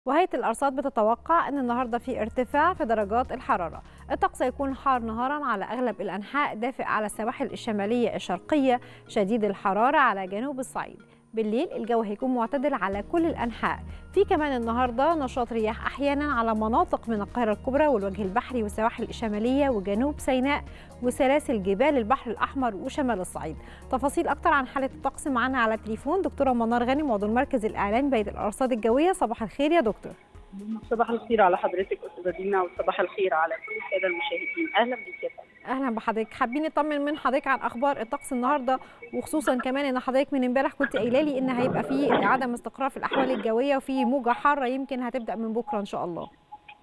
وهيئة الأرصاد بتتوقع أن النهاردة في ارتفاع في درجات الحرارة الطقس هيكون حار نهارا على أغلب الأنحاء دافئ على السواحل الشمالية الشرقية شديد الحرارة على جنوب الصعيد بالليل الجو هيكون معتدل على كل الأنحاء في كمان النهاردة نشاط رياح أحيانا على مناطق من القاهرة الكبرى والوجه البحري والسواحل الشمالية وجنوب سيناء وسلاسل جبال البحر الأحمر وشمال الصعيد تفاصيل أكتر عن حالة الطقس معانا على التليفون دكتورة منار غانم عضو المركز الإعلامي بهيئة الأرصاد الجوية صباح الخير يا دكتور صباح الخير على حضرتك استاذه دينا وصباح الخير على كل الساده المشاهدين اهلا بك يا فندم اهلا بحضرتك حابين نطمن من حضرتك عن اخبار الطقس النهارده وخصوصا كمان ان حضرتك من امبارح كنت قايله لي ان هيبقى في عدم استقرار في الاحوال الجويه وفي موجه حاره يمكن هتبدا من بكره ان شاء الله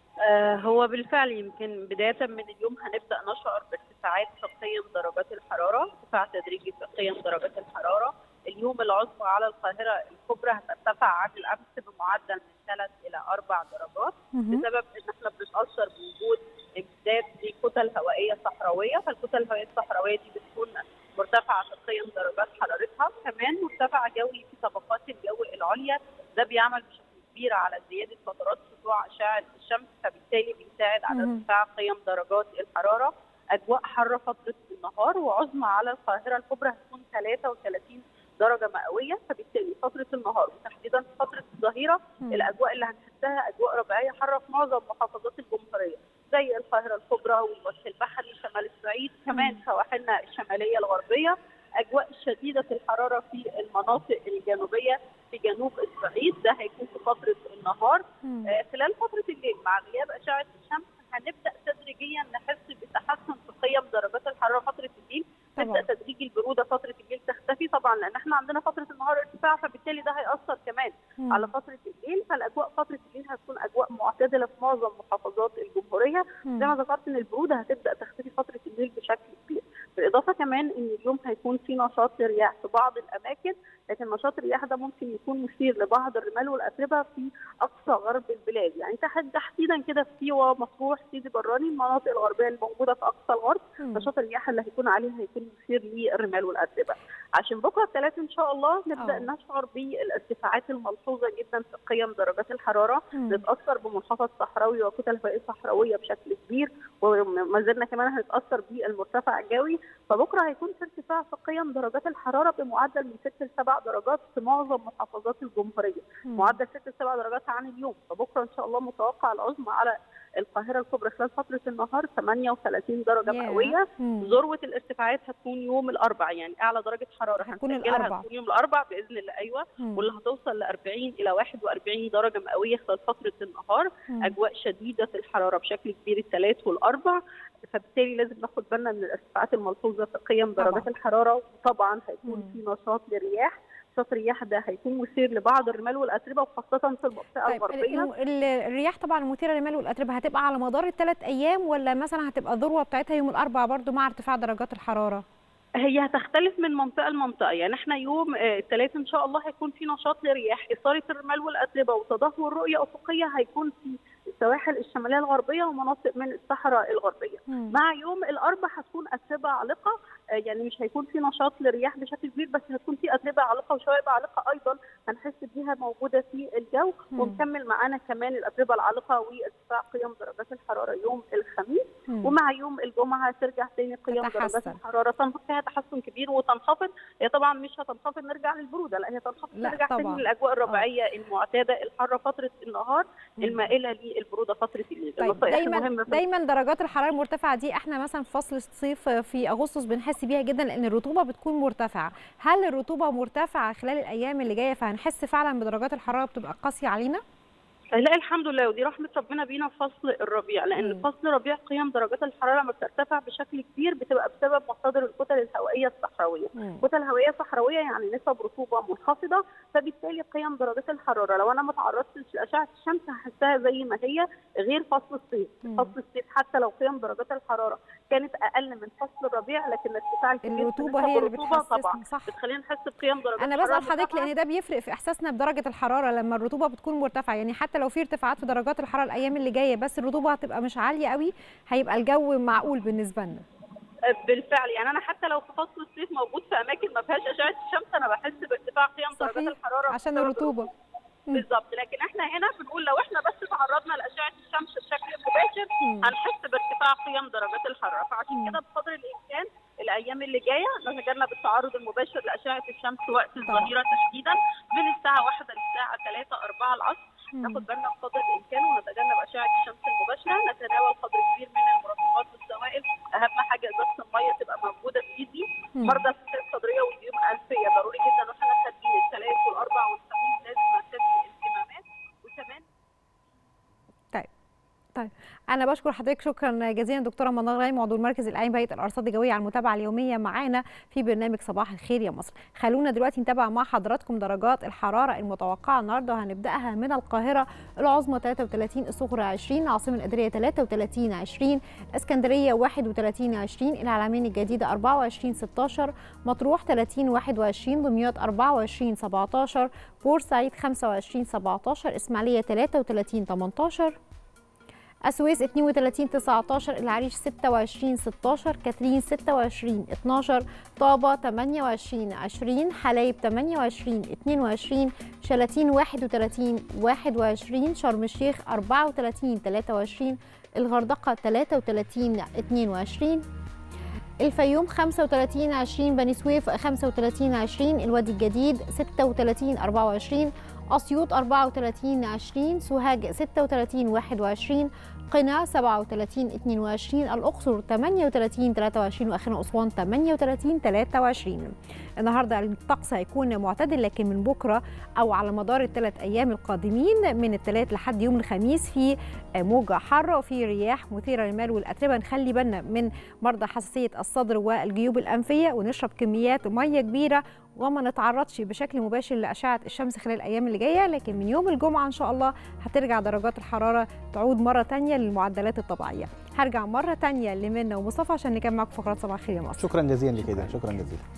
آه هو بالفعل يمكن بدايه من اليوم هنبدا نشعر بارتفاعات في قيم درجات الحراره ارتفاع تدريجي في قيم درجات الحراره اليوم العظمى على القاهره الكبرى هترتفع عن الامس بمعدل من ثلاث الى اربع درجات بسبب ان احنا بنتاثر بوجود امتداد لكتل هوائيه صحراويه فالكتل الهوائيه الصحراويه دي بتكون مرتفعه في قيم درجات حرارتها كمان مرتفع جوي في طبقات الجو العليا ده بيعمل بشكل كبير على زياده فترات سطوع اشعه الشمس فبالتالي بيساعد على ارتفاع قيم درجات الحراره اجواء حاره فتره النهار وعظمى على القاهره الكبرى هتكون 33 درجه مئويه فبالتالي فتره النهار وتحديدا فتره الظهيره الاجواء اللي هنحسها اجواء ربيعيه حاره في معظم محافظات الجمهوريه زي القاهره الكبرى والوجه البحري شمال الصعيد كمان سواحلنا الشماليه الغربيه اجواء شديده الحراره في المناطق الجنوبيه في جنوب الصعيد ده هيكون في فتره النهار آه خلال فتره الليل مع غياب اشعه الشمس هنبدا تدريجيا نحس بتحسن في قيم درجات الحراره فتره الليل تبدا تدريجي البروده فتره الليل تختفي طبعا لان احنا عندنا فتره النهار ارتفاع فبالتالي ده هياثر كمان مم. على فتره الليل فالاجواء فتره الليل هتكون اجواء معتدله في معظم محافظات الجمهوريه مم. زي ما ذكرت ان البروده هتبدا تختفي فتره الليل بشكل كبير بالاضافه كمان ان اليوم هيكون في نشاط للرياح في بعض الاماكن لكن نشاط الرياح ده ممكن يكون مثير لبعض الرمال والاتربه في اقصى غرب البلاد يعني تحديدا كده في سيوه مطروح سيدي براني المناطق الغربيه الموجوده في اقصى الغرب نشاط الرياح اللي هيكون عليه هيكون مثير للرمال والاتربه عشان بكره الثلاث ان شاء الله نبدا أوه. نشعر بالارتفاعات الملحوظه جدا في قيم درجات الحراره مم. نتاثر بمنخفض صحراوي وكتل هوائيه صحراويه بشكل كبير وما زلنا كمان هنتاثر بالمرتفع الجوي فبكره هيكون في ارتفاع في قيم درجات الحراره بمعدل من 6 ل 7 درجات في معظم محافظات الجمهوريه مم. معدل 6 ل 7 درجات عن اليوم فبكره ان شاء الله متوقع العظمى على القاهره الكبرى خلال فتره النهار 38 درجه مئويه ذروه الارتفاعات هتكون يوم الاربعاء يعني اعلى درجه حراره هتكون الاربعاء هتكون يوم الاربعاء باذن الله ايوه مم. واللي هتوصل ل 40 الى 41 درجه مئويه خلال فتره النهار مم. اجواء شديده الحراره بشكل كبير الثلاث والاربع فبالتالي لازم ناخد بالنا من الارتفاعات الملحوظه في قيم درجات طبعا. الحراره وطبعا هيكون مم. في نشاط للرياح نشاط الرياح ده هيكون مثير لبعض الرمال والاتربه وخاصه في المنطقه طيب الغربيه الرياح طبعا المثيره للرمال والاتربه هتبقى على مدار الثلاث ايام ولا مثلا هتبقى الذروه بتاعتها يوم الاربعاء برضو مع ارتفاع درجات الحراره هي هتختلف من منطقه لمنطقه يعني احنا يوم الثلاث ان شاء الله هيكون في نشاط لرياح اثاره الرمال والاتربه وتدهور رؤيه افقيه هيكون في السواحل الشماليه الغربيه ومناطق من الصحراء الغربيه مم. مع يوم الاربعاء هتكون اتربه عالقه يعني مش هيكون في نشاط للرياح بشكل كبير بس هتكون في اتربه عالقه وشوائب عالقه ايضا هنحس بيها موجوده في الجو مم. ومكمل معانا كمان الاتربه العالقه وارتفاع قيم درجات الحراره يوم الخميس مم. ومع يوم الجمعه ترجع تاني قيم درجات الحراره فيها تحسن كبير وتنخفض هي طبعا مش هتنخفض نرجع للبروده لا هي تنخفض نرجع تاني للاجواء الربيعيه آه. المعتاده الحاره فتره النهار مم. المائله للبروده فتره الليل طيب دايما دايما درجات الحراره المرتفعه دي احنا مثلا في فصل الصيف في اغسطس بنحس بيها جدا لان الرطوبه بتكون مرتفعه هل الرطوبه مرتفعه خلال الايام اللي جايه فهنحس فعلا بدرجات الحراره بتبقى قاسيه علينا لا الحمد لله ودي رحمه ربنا بينا في فصل الربيع لان مم. فصل الربيع قيم درجات الحراره لما بترتفع بشكل كبير بتبقى بسبب مصادر الكتل الهوائيه الصحراويه، كتل هوائيه صحراويه يعني نسب رطوبه منخفضه فبالتالي قيم درجات الحراره لو انا ما تعرضتش لاشعه الشمس هحسها زي ما هي غير فصل الصيف، فصل الصيف حتى لو قيم درجات الحراره كانت اقل من فصل الربيع لكن ارتفاع الكميه الرطوبه هي اللي بتحسسنا طبعا صح بتخلينا نحس بقيم درجات انا بسال حضرتك لان ده بيفرق في احساسنا بدرجه الحراره لما الرطوبه بتكون مرتفعه يعني حتى لو في ارتفاعات في درجات الحراره الايام اللي جايه بس الرطوبه هتبقى مش عاليه قوي هيبقى الجو معقول بالنسبه لنا بالفعل يعني انا حتى لو في فصل الصيف موجود في اماكن ما فيهاش اشعه الشمس انا بحس بارتفاع قيم درجات الحراره عشان الرطوبه بالظبط لكن احنا هنا بنقول لو احنا بس تعرضنا لاشعه الشمس بشكل مباشر هنحس بارتفاع قيم درجات الحراره فعشان كده بقدر الامكان الايام اللي جايه نتجنب التعرض المباشر لاشعه الشمس وقت الظهيره تحديدا من الساعه 1 للساعه 3 4 العصر ناخد بالنا بقدر الامكان ونتجنب اشعه الشمس المباشره نتناول قدر كبير من المرطبات والسوائل اهم حاجه ازازه الميه تبقى موجوده في ايدي مرضى السكتة الصدريه والجيوب الانفيه ضروري جدا واحنا خارجين الثلاث والاربع والخميس لازم نرتدي الكمامات وكمان طيب انا بشكر حضرتك شكرا جزيلا دكتوره منار غايم عضو المركز الاعلامي بهيئه الارصاد الجويه على المتابعه اليوميه معانا في برنامج صباح الخير يا مصر خلونا دلوقتي نتابع مع حضراتكم درجات الحراره المتوقعه النهارده وهنبداها من القاهره العظمى 33 الصغرى 20 العاصمه الاداريه 33 20 اسكندريه 31 20 العلمين الجديده 24 16 مطروح 30 21 دمياط 24 17 بورسعيد 25 17 اسماعيليه 33 18 السويس 32 19 العريش 26 16 كاترين 26 12 طابة 28 20 حلايب 28 22 شلاتين 31 21 شرم الشيخ 34 23 الغردقة 33 22 الفيوم 35 20 بني سويف 35 20 الوادي الجديد 36 24 أسيوط 34 20 سوهاج 36 21 قنا 37 22 الأقصر 38 23 وأخيرا أسوان 38 23 النهارده الطقس هيكون معتدل لكن من بكره أو على مدار الثلاث أيام القادمين من الثلاث لحد يوم الخميس في موجة حارة وفي رياح مثيرة للمال والأتربة نخلي بالنا من مرضى حساسية الصدر والجيوب الأنفية ونشرب كميات مية كبيرة وما نتعرضش بشكل مباشر لأشعة الشمس خلال الأيام اللي جاية لكن من يوم الجمعة إن شاء الله هترجع درجات الحرارة تعود مرة تانية للمعدلات الطبيعية هرجع مرة تانية لمنى ومصطفى عشان نكمل معاكم فقرات صباح الخير يا مصر شكرا جزيلا لك شكرا جزيلا